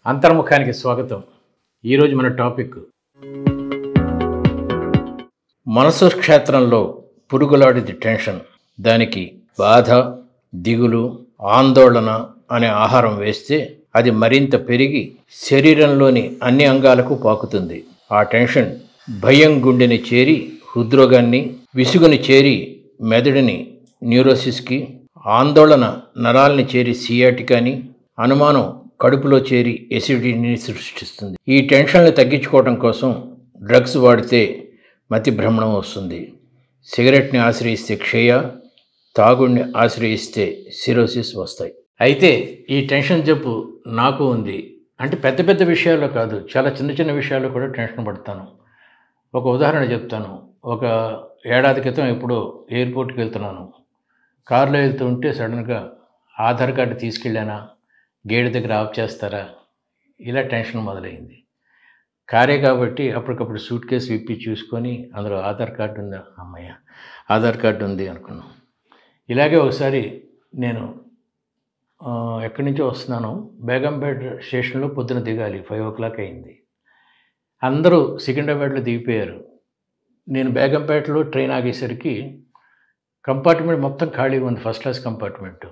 అంతర్ముఖానికి స్వాగతం ఈరోజు మన టాపిక్ మనసు క్షేత్రంలో పురుగులాడిది టెన్షన్ దానికి బాధ దిగులు ఆందోళన అనే ఆహారం వేస్తే అది మరింత పెరిగి శరీరంలోని అన్ని అంగాలకు పాకుతుంది ఆ టెన్షన్ భయం గుండెని చేరి హృద్రోగాన్ని విసుగుని చేరి మెదడుని న్యూరోసిస్కి ఆందోళన నరాల్ని చేరి సియాటికాని అనుమానం కడుపులో చేరి ఎసిడిటీని సృష్టిస్తుంది ఈ టెన్షన్లు తగ్గించుకోవడం కోసం డ్రగ్స్ వాడితే మతి భ్రమణం వస్తుంది సిగరెట్ని ఆశ్రయిస్తే క్షయ తాగుడిని ఆశ్రయిస్తే సిరోసిస్ వస్తాయి అయితే ఈ టెన్షన్ జబ్బు నాకు ఉంది అంటే పెద్ద పెద్ద విషయాల్లో కాదు చాలా చిన్న చిన్న విషయాల్లో కూడా టెన్షన్ పడతాను ఒక ఉదాహరణ చెప్తాను ఒక ఏడాది క్రితం ఎప్పుడో ఎయిర్పోర్ట్కి వెళ్తున్నాను కారులో వెళ్తూ ఉంటే సడన్గా ఆధార్ కార్డు తీసుకెళ్ళానా గేట్ దగ్గర ఆఫ్ చేస్తారా ఇలా టెన్షన్ మొదలైంది కారే కాబట్టి అప్పటికప్పుడు సూట్ కేసు విప్పి చూసుకొని అందులో ఆధార్ కార్డు ఉందా అమ్మయ్య ఆధార్ కార్డు ఉంది అనుకున్నాం ఇలాగే ఒకసారి నేను ఆ, ఎక్కడి నుంచో వస్తున్నాను బేగంపేట స్టేషన్లో పొద్దున దిగాలి ఫైవ్ ఓ క్లాక్ అయింది అందరూ సికింద్రాబాద్లో దిగిపోయారు నేను బేగంపేటలో ట్రైన్ ఆగేసరికి కంపార్ట్మెంట్ మొత్తం ఖాళీగా ఉంది ఫస్ట్ క్లాస్ కంపార్ట్మెంట్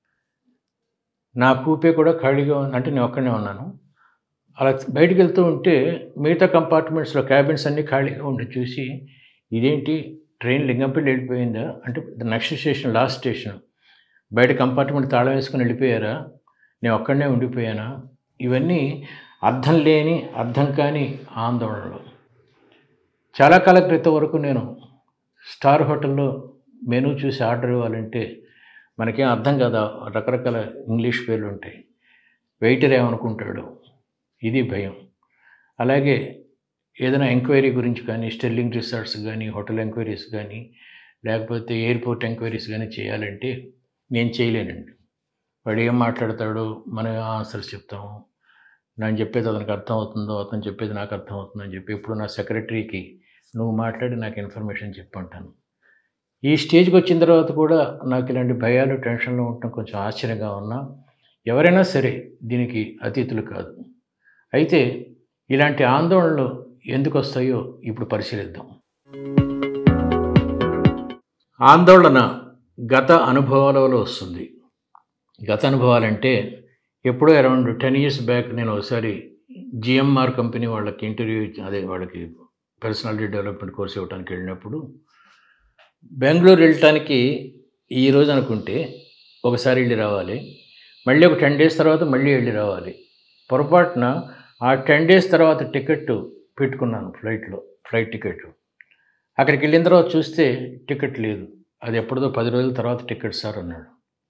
నా కూపే కూడా ఖాళీగా ఉంది అంటే నేను ఒక్కనే ఉన్నాను అలా బయటికి వెళ్తూ ఉంటే మిగతా కంపార్ట్మెంట్స్లో క్యాబిన్స్ అన్నీ ఖాళీగా ఉండి చూసి ఇదేంటి ట్రైన్ లింగంపల్లి వెళ్ళిపోయిందా అంటే నెక్స్ట్ స్టేషన్ లాస్ట్ స్టేషన్ బయట కంపార్ట్మెంట్ తాళం వేసుకుని వెళ్ళిపోయారా నేను ఒక్కడనే ఉండిపోయానా ఇవన్నీ అర్థం లేని అర్థం కాని ఆందోళనలు చాలా కాల క్రితం వరకు నేను స్టార్ హోటల్లో మెనూ చూసి ఆర్డర్ ఇవ్వాలంటే మనకేం అర్థం కదా రకరకాల ఇంగ్లీష్ పేర్లు ఉంటాయి వెయిటర్ ఏమనుకుంటాడు ఇది భయం అలాగే ఏదైనా ఎంక్వైరీ గురించి కానీ స్టెర్లింగ్ రిసార్ట్స్ కానీ హోటల్ ఎంక్వైరీస్ కానీ లేకపోతే ఎయిర్పోర్ట్ ఎంక్వైరీస్ కానీ చేయాలంటే నేను చేయలేనండి వాడు ఏం మాట్లాడతాడో మనం ఆన్సర్స్ చెప్తాము నేను చెప్పేది అతనికి అర్థం అవుతుందో అతను చెప్పేది నాకు అర్థం అవుతుందో అని చెప్పి ఇప్పుడు నా సెక్రటరీకి నువ్వు మాట్లాడి నాకు ఇన్ఫర్మేషన్ చెప్పంటాను ఈ స్టేజ్కి వచ్చిన తర్వాత కూడా నాకు ఇలాంటి భయాలు టెన్షన్లో ఉండటం కొంచెం ఆశ్చర్యంగా ఉన్నా ఎవరైనా సరే దీనికి అతీతులు కాదు అయితే ఇలాంటి ఆందోళనలు ఎందుకు వస్తాయో ఇప్పుడు పరిశీలిద్దాం ఆందోళన గత అనుభవాలలో వస్తుంది గత అనుభవాలంటే ఎప్పుడో అరౌండ్ టెన్ ఇయర్స్ బ్యాక్ నేను ఒకసారి జిఎంఆర్ కంపెనీ వాళ్ళకి ఇంటర్వ్యూ అదే వాళ్ళకి పర్సనాలిటీ డెవలప్మెంట్ కోర్స్ ఇవ్వడానికి వెళ్ళినప్పుడు బెంగళూరు వెళ్ళటానికి ఈ రోజు అనుకుంటే ఒకసారి వెళ్ళి రావాలి మళ్ళీ ఒక టెన్ డేస్ తర్వాత మళ్ళీ వెళ్ళి రావాలి పొరపాటున ఆ టెన్ డేస్ తర్వాత టికెట్ పెట్టుకున్నాను ఫ్లైట్లో ఫ్లైట్ టికెట్ అక్కడికి వెళ్ళిన తర్వాత చూస్తే టికెట్ లేదు అది ఎప్పుడుదో పది రోజుల తర్వాత టికెట్ సార్ అన్నాడు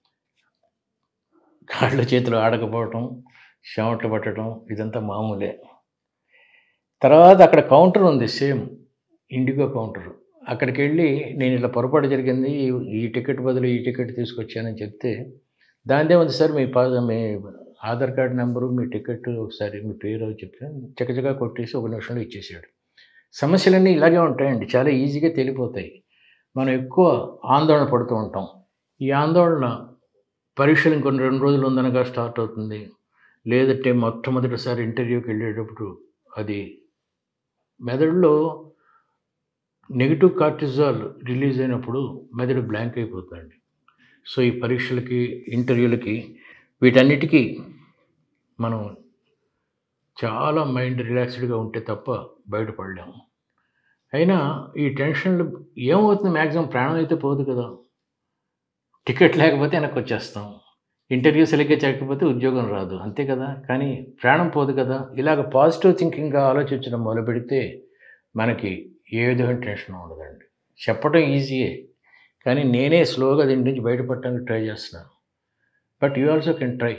కాళ్ళ చేతులు ఆడకపోవటం చెమటలు పట్టడం ఇదంతా మామూలే తర్వాత అక్కడ కౌంటర్ ఉంది సేమ్ ఇండిగో కౌంటర్ అక్కడికి వెళ్ళి నేను ఇట్లా పొరపాటు జరిగింది ఈ- ఈ టికెట్ బదులు ఈ టికెట్ తీసుకొచ్చానని చెప్తే దానిదే ఉంది సార్ మీ పా మీ ఆధార్ కార్డ్ నెంబరు మీ టికెట్ ఒకసారి మీ పేరు అవి చెప్తే చకచకా కొట్టేసి ఒక నిమిషంలో ఇచ్చేసాడు సమస్యలన్నీ ఇలాగే ఉంటాయండి చాలా ఈజీగా తెలిపోతాయి మనం ఎక్కువ ఆందోళన పడుతూ ఉంటాం ఈ ఆందోళన పరీక్షలు ఇంకొన్ని రెండు రోజులు ఉందనగా స్టార్ట్ అవుతుంది లేదంటే మొట్టమొదటిసారి ఇంటర్వ్యూకి వెళ్ళేటప్పుడు అది మెదడులో నెగిటివ్ కార్టిజాల్ రిలీజ్ అయినప్పుడు మెదడు బ్లాంక్ అయిపోతుంది సో ఈ పరీక్షలకి ఇంటర్వ్యూలకి వీటన్నిటికీ మనం చాలా మైండ్ రిలాక్స్డ్గా ఉంటే తప్ప బయటపడలేము అయినా ఈ టెన్షన్లు ఏమవుతుంది మ్యాక్సిమం ప్రాణం అయితే పోదు కదా టికెట్ లేకపోతే వెనక్కి వచ్చేస్తాం ఇంటర్వ్యూ సరిగ్గా చేయకపోతే ఉద్యోగం రాదు అంతే కదా కానీ ప్రాణం పోదు కదా ఇలాగ పాజిటివ్ థింకింగ్గా ఆలోచించడం మొదలు పెడితే మనకి ఏ విధమైన టెన్షన్ ఉండదండి చెప్పడం ఈజీయే కానీ నేనే స్లోగా దీని నుంచి బయటపడటానికి ట్రై చేస్తున్నాను but you also can try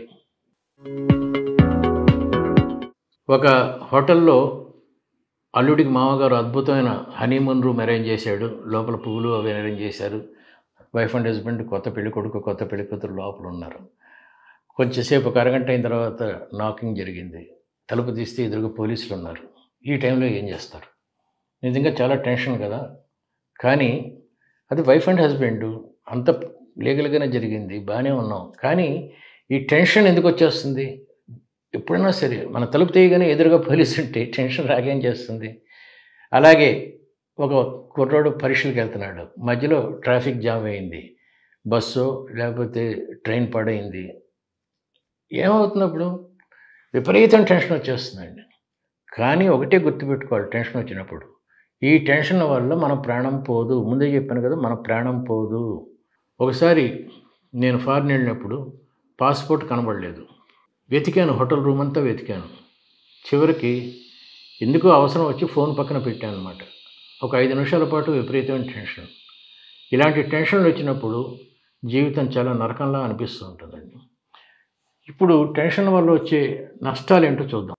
ఒక హోటల్లో అల్లుడికి మామగారు అద్భుతమైన హనీమూన్ రూమ్ అరేంజ్ చేశాడు లోపల పువ్వులు అవి అరేంజ్ చేశారు వైఫ్ అండ్ హస్బెండ్ కొత్త పెళ్లి కొడుకు కొత్త పెళ్లి కూతురు లోపల ఉన్నారు కొంచెంసేపు ఒక అరగంట అయిన తర్వాత నాకింగ్ జరిగింది తలుపు తీస్తే ఎదురుగా పోలీసులు ఉన్నారు ఈ టైంలో ఏం చేస్తారు నిజంగా చాలా టెన్షన్ కదా కానీ అది వైఫ్ అండ్ హస్బెండ్ అంత లీగల్గానే జరిగింది బాగానే ఉన్నాం కానీ ఈ టెన్షన్ ఎందుకు వచ్చేస్తుంది ఎప్పుడైనా సరే మన తలుపు తీయగానే ఎదురుగా పోలీసు ఉంటే టెన్షన్ రాగేం చేస్తుంది అలాగే ఒక కుర్రోడు పరీక్షలకు వెళ్తున్నాడు మధ్యలో ట్రాఫిక్ జామ్ అయింది బస్సు లేకపోతే ట్రైన్ పడైంది ఏమవుతుంది అప్పుడు విపరీతం టెన్షన్ వచ్చేస్తుందండి కానీ ఒకటే గుర్తుపెట్టుకోవాలి టెన్షన్ వచ్చినప్పుడు ఈ టెన్షన్ వల్ల మన ప్రాణం పోదు ముందే చెప్పాను కదా మన ప్రాణం పోదు ఒకసారి నేను ఫారిన్ వెళ్ళినప్పుడు పాస్పోర్ట్ కనబడలేదు వెతికాను హోటల్ రూమ్ అంతా వెతికాను చివరికి ఎందుకో అవసరం వచ్చి ఫోన్ పక్కన పెట్టాను అనమాట ఒక ఐదు నిమిషాల పాటు విపరీతమైన టెన్షన్ ఇలాంటి టెన్షన్లు వచ్చినప్పుడు జీవితం చాలా నరకంలా అనిపిస్తూ ఉంటుందండి ఇప్పుడు టెన్షన్ వల్ల వచ్చే నష్టాలు ఏంటో చూద్దాం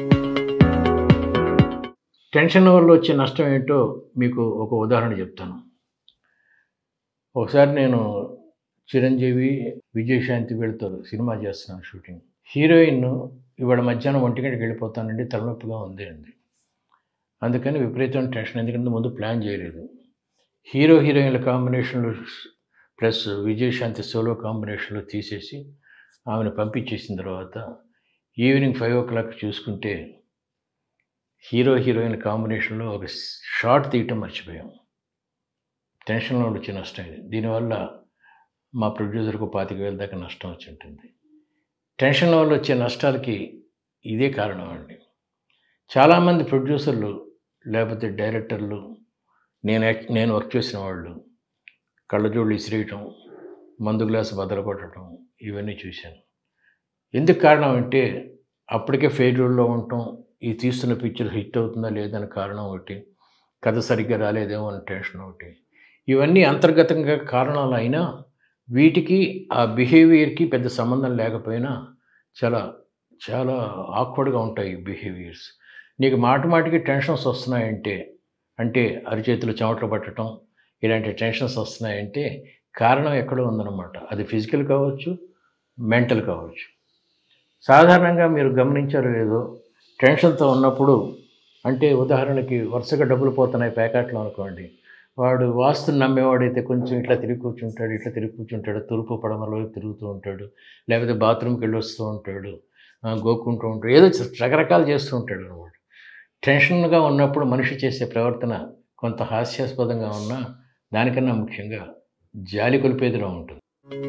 టెన్షన్ వల్ల వచ్చే నష్టం ఏంటో మీకు ఒక ఉదాహరణ చెప్తాను ఒకసారి నేను చిరంజీవి విజయశాంతి వీళ్ళతో సినిమా చేస్తున్నాను షూటింగ్ హీరోయిన్ ఇవాళ మధ్యాహ్నం ఒంటి గంటకి వెళ్ళిపోతానండి తలనొప్పిగా ఉంది అండి అందుకని విపరీతమైన టెన్షన్ ఎందుకంటే ముందు ప్లాన్ చేయలేదు హీరో హీరోయిన్ల కాంబినేషన్లు ప్లస్ విజయశాంతి సోలో కాంబినేషన్లో తీసేసి ఆమెను పంపించేసిన తర్వాత ఈవినింగ్ ఫైవ్ ఓ క్లాక్ చూసుకుంటే హీరో హీరోయిన్ కాంబినేషన్లో ఒక షార్ట్ తీయటం మర్చిపోయాం టెన్షన్లో వచ్చే నష్టం ఇది దీనివల్ల మా ప్రొడ్యూసర్కు పాతిక వేల దాకా నష్టం వచ్చి ఉంటుంది టెన్షన్ వల్ల వచ్చే నష్టాలకి ఇదే కారణం అండి చాలామంది ప్రొడ్యూసర్లు లేకపోతే డైరెక్టర్లు నేను యాక్- నేను వర్క్ చేసిన వాళ్ళు కళ్ళజోళ్ళు ఇసిరేయటం మందు గ్లాసు బద్దలు కొట్టడం ఇవన్నీ చూశాను ఎందుకు కారణం అంటే అప్పటికే ఫెయిల్యూర్లో ఉండటం ఈ తీస్తున్న పిక్చర్ హిట్ అవుతుందా లేదని కారణం ఒకటి కథ సరిగ్గా రాలేదేమో అని టెన్షన్ ఒకటి ఇవన్నీ అంతర్గతంగా కారణాలు అయినా వీటికి ఆ బిహేవియర్కి పెద్ద సంబంధం లేకపోయినా చాలా చాలా ఆక్వర్డ్గా ఉంటాయి ఈ బిహేవియర్స్ నీకు మాట మాటికి టెన్షన్స్ వస్తున్నాయంటే అంటే అరిచేతులు చెమటలు పట్టడం ఇలాంటి టెన్షన్స్ వస్తున్నాయంటే కారణం ఎక్కడో ఉందన్నమాట అది ఫిజికల్ కావచ్చు మెంటల్ కావచ్చు సాధారణంగా మీరు గమనించారో లేదో టెన్షన్తో ఉన్నప్పుడు అంటే ఉదాహరణకి వరుసగా డబ్బులు పోతున్నాయి ప్యాకెట్లో అనుకోండి వాడు వాస్తు నమ్మేవాడైతే కొంచెం ఇట్లా తిరిగి కూర్చుంటాడు ఇట్లా తిరిగి కూర్చుంటాడు తూర్పు పడమలో తిరుగుతూ ఉంటాడు లేకపోతే బాత్రూమ్కి వెళ్ళి వస్తూ ఉంటాడు ఆ, గోక్కుంటూ ఉంటాడు ఏదో రకరకాలు చేస్తూ ఉంటాడు అనమాట టెన్షన్గా ఉన్నప్పుడు మనిషి చేసే ప్రవర్తన కొంత హాస్యాస్పదంగా ఉన్నా దానికన్నా ముఖ్యంగా జాలి కొలిపేదిలో ఉంటుంది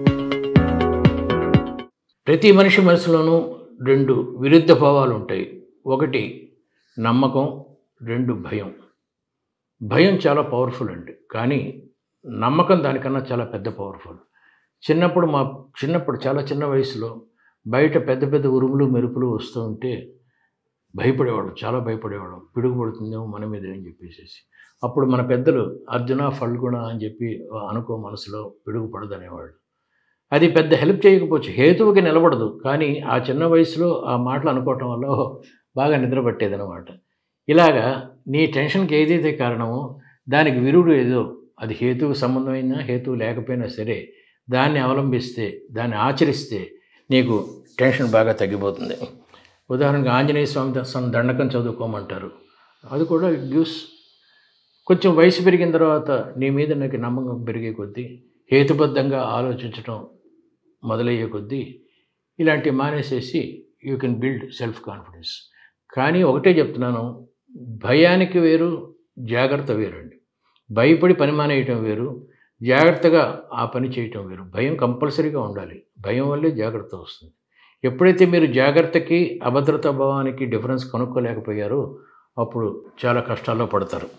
ప్రతి మనిషి మనసులోనూ రెండు విరుద్ధ భావాలు ఉంటాయి ఒకటి నమ్మకం రెండు భయం భయం చాలా పవర్ఫుల్ అండి కానీ నమ్మకం దానికన్నా చాలా పెద్ద పవర్ఫుల్ చిన్నప్పుడు మా చిన్నప్పుడు చాలా చిన్న వయసులో బయట పెద్ద పెద్ద ఉరుములు మెరుపులు వస్తూ ఉంటే భయపడేవాడు చాలా భయపడేవాడు పిడుగు పడుతుందేమో మన మీద అని చెప్పేసి అప్పుడు మన పెద్దలు అర్జున ఫల్గుణ అని చెప్పి అనుకో మనసులో పిడుగు పడదనేవాడు అది పెద్ద హెల్ప్ చేయకపోవచ్చు హేతువుకి నిలబడదు కానీ ఆ చిన్న వయసులో ఆ మాటలు అనుకోవటం వల్ల ఓహో, బాగా నిద్ర పట్టేదన్నమాట ఇలాగా నీ టెన్షన్కి ఏదైతే కారణమో దానికి విరుడు ఏదో అది హేతువు సంబంధమైనా హేతువు లేకపోయినా సరే దాన్ని అవలంబిస్తే దాన్ని ఆచరిస్తే నీకు టెన్షన్ బాగా తగ్గిపోతుంది ఉదాహరణకు ఆంజనేయ స్వామి దర్శనం దండకం చదువుకోమంటారు అది కూడా గివ్స్ కొంచెం వయసు పెరిగిన తర్వాత నీ మీద నాకు నమ్మకం పెరిగే కొద్దీ హేతుబద్ధంగా ఆలోచించడం మొదలయ్యే కొద్దీ ఇలాంటివి మానేసేసి you can build self confidence కానీ ఒకటే చెప్తున్నాను భయానికి వేరు జాగ్రత్త వేరండి భయపడి పని మానేయటం వేరు జాగ్రత్తగా ఆ పని చేయటం వేరు భయం కంపల్సరీగా ఉండాలి భయం వల్లే జాగ్రత్త వస్తుంది ఎప్పుడైతే మీరు జాగ్రత్తకి అభద్రతా భావానికి డిఫరెన్స్ కనుక్కోలేకపోయారో అప్పుడు చాలా కష్టాల్లో పడతారు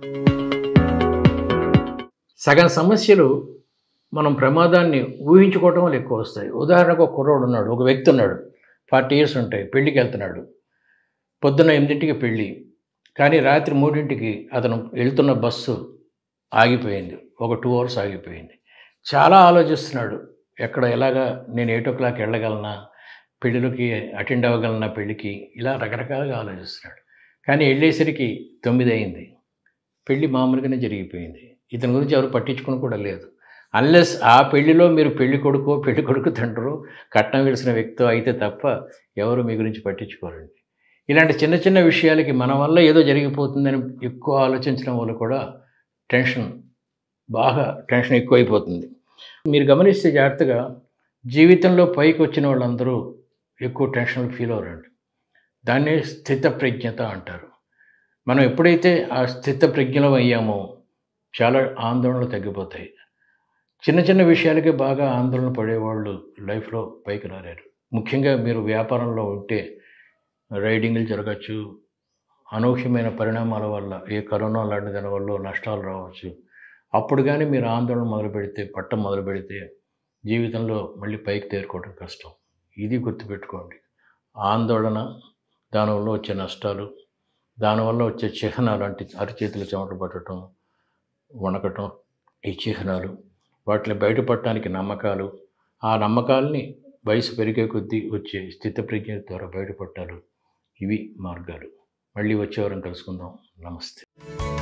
సగం సమస్యలు మనం ప్రమాదాన్ని ఊహించుకోవటం వల్ల ఎక్కువ వస్తాయి ఉదాహరణకు ఒక కుర్రోడు ఉన్నాడు ఒక వ్యక్తి ఉన్నాడు ఫార్టీ ఇయర్స్ ఉంటాయి పెళ్ళికి వెళ్తున్నాడు పొద్దున్న ఎనిమిదింటికి పెళ్ళి కానీ రాత్రి మూడింటికి అతను వెళ్తున్న బస్సు ఆగిపోయింది ఒక టూ అవర్స్ ఆగిపోయింది చాలా ఆలోచిస్తున్నాడు ఎక్కడ ఎలాగా నేను ఎయిట్ ఓ క్లాక్ వెళ్ళగలనా పెళ్ళిలోకి అటెండ్ అవ్వగలనా పెళ్ళికి ఇలా రకరకాలుగా ఆలోచిస్తున్నాడు కానీ వెళ్ళేసరికి తొమ్మిది అయింది పెళ్ళి మామూలుగానే జరిగిపోయింది ఇతని గురించి ఎవరు పట్టించుకుని కూడా లేదు అన్లెస్ ఆ పెళ్లిలో మీరు పెళ్లి కొడుకో పెళ్లి కొడుకు తండ్రో కట్నం వెలిసిన వ్యక్తో అయితే తప్ప ఎవరు మీ గురించి పట్టించుకోరండి ఇలాంటి చిన్న చిన్న విషయాలకి మన వల్ల ఏదో జరిగిపోతుందని ఎక్కువ ఆలోచించడం వల్ల కూడా టెన్షన్ బాగా టెన్షన్ ఎక్కువైపోతుంది మీరు గమనిస్తే జాగ్రత్తగా జీవితంలో పైకి వచ్చిన వాళ్ళందరూ ఎక్కువ టెన్షన్ ఫీల్ అవ్వరండి దాన్నే స్థితప్రజ్ఞత అంటారు మనం ఎప్పుడైతే ఆ స్థిత ప్రజ్ఞలో అయ్యామో చాలా ఆందోళనలు తగ్గిపోతాయి చిన్న చిన్న విషయాలకే బాగా ఆందోళన పడేవాళ్ళు లైఫ్లో పైకి రాలేరు ముఖ్యంగా మీరు వ్యాపారంలో ఉంటే రైడింగ్లు జరగచ్చు అనూహ్యమైన పరిణామాల వల్ల ఏ కరోనా లాంటి దాని వల్ల నష్టాలు రావచ్చు అప్పుడు కానీ మీరు ఆందోళన మొదలు పెడితే పట్టం మొదలు పెడితే జీవితంలో మళ్ళీ పైకి తేరుకోవడం కష్టం ఇది గుర్తుపెట్టుకోండి ఆందోళన దానివల్ల వచ్చే నష్టాలు దానివల్ల వచ్చే చిహ్నాలు అంటే అరిచేతులు చెమట పట్టడం వణకటం ఈ చిహ్నాలు వాటిని బయటపడటానికి నమ్మకాలు ఆ నమ్మకాలని వయసు పెరిగే కొద్దీ వచ్చే స్థితప్రజ్ఞ ద్వారా బయటపడటాలు ఇవి మార్గాలు మళ్ళీ వచ్చే వారం కలుసుకుందాం నమస్తే